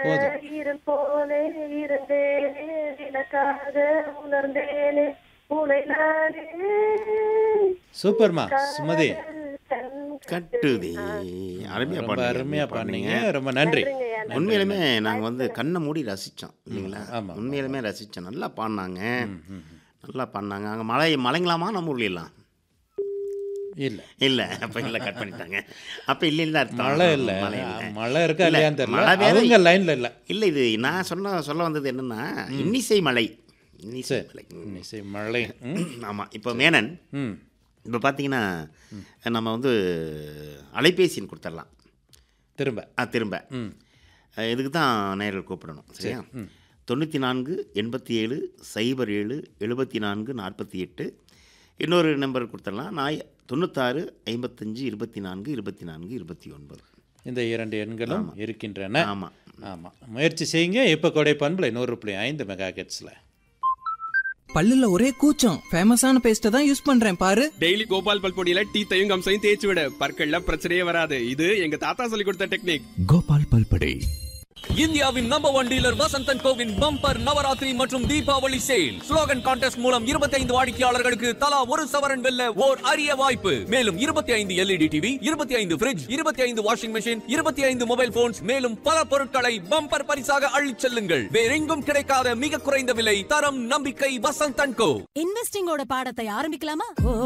போதும் ஈரல் போலே இருந்தேனே விளக்காக உணர்ந்தேனே உனை நானே சூப்பர்மா சுமதி கண் கட்டுதே அருமையா ரொம்ப பாடுனீங்க, அருமையா பாடுனீங்க பண்ணீங்க ரொம்ப நன்றி நன்றிங்கய்யா, நன்றி. உண்மையிலுமே நாங்கள் வந்து கண்ணை மூடி ரசித்தோம் இல்லைங்களா ஆமா. உண்மையிலுமே ரசித்தோம் நல்லா பாடினாங்க நல்லா பாடினாங்க அங்கே மழை மழைங்களாமா நம்ம ஊர்ல எல்லாம் இல்ல இல்லை அப்போ இல்லை கட் பண்ணிட்டாங்க அப்போ இல்லைன்னு தான் அர்த்தம். மழை இல்ல மழை இல்லை மழை இருக்கா இல்ல, இல்லையான்னு தெரியல மழை வேற- அவங்க லைன்ல இல்ல இல்லை இது நான் சொன்ன சொல்ல வந்தது என்னன்னா இன்னிசை மலை இன்னிசை சரி மலை இசை மழை ம், ஆமாம் இப்போ மேனன் ம் இப்போ பார்த்தீங்கன்னா நம்ம வந்து அலைபேசின்னு கொடுத்துடலாம் திரும்ப ஆ திரும்ப ம் அஹ் இதுக்கு தான் நேரில் கூப்பிடணும் சரியா தொண்ணூற்றி நான்கு எண்பத்தி ஏழு சைபர் ஏழு எழுபத்தி நான்கு நாற்பத்தி எட்டு இன்னொரு நம்பர் கொடுத்துடலாம் நான் தொண்ணூத்தாறு ஐம்பத்தஞ்சு இருபத்தி நான்கு இருபத்தி நான்கு இருபத்தி ஒன்பது இந்த இரண்டு எண்களும் இருக்கின்றன ஆமாம் ஆமாம் முயற்சி செய்யுங்க இப்போ கொடை பண்புல நூறு புள்ளி ஐந்து மெகா ஹெட்ஸில் பல்லுல ஒரே கூச்சம் ஃபேமஸான பேஸ்ட்டை தான் யூஸ் பண்றேன் பாரு டெய்லி கோபால் பல் பொடியில டீத்தையும் கம்சையும் தேய்ச்சி விட பற்கள்ல பிரச்சனையே வராது இது எங்க தாத்தா சொல்லி கொடுத்த டெக்னிக் கோபால் பல்படை இந்தியாவின் நம்பர் ஒன் டீலர் வசந்தன் கோவின் பம்பர் நவராத்திரி மற்றும் தீபாவளி சேல் ஸ்லோகன் கான்டெஸ்ட் மூலம் 25 வாடிக்கையாளர்களுக்கு தலா ஒரு சவரன் வெல்ல ஓர் அரிய வாய்ப்பு மேலும் 25 ஐந்து எல்இடி டிவி 25 ஐந்து பிரிட்ஜ் 25 ஐந்து வாஷிங் மெஷின் 25 ஐந்து மொபைல் போன்ஸ் மேலும் பல பொருட்களை பம்பர் பரிசாக அள்ளிச் செல்லுங்கள் வேறெங்கும் கிடைக்காத மிக குறைந்த விலை தரம் நம்பிக்கை வசந்தன் கோ இன்வெஸ்டிங்கோட பாடத்தை ஆரம்பிக்கலாமா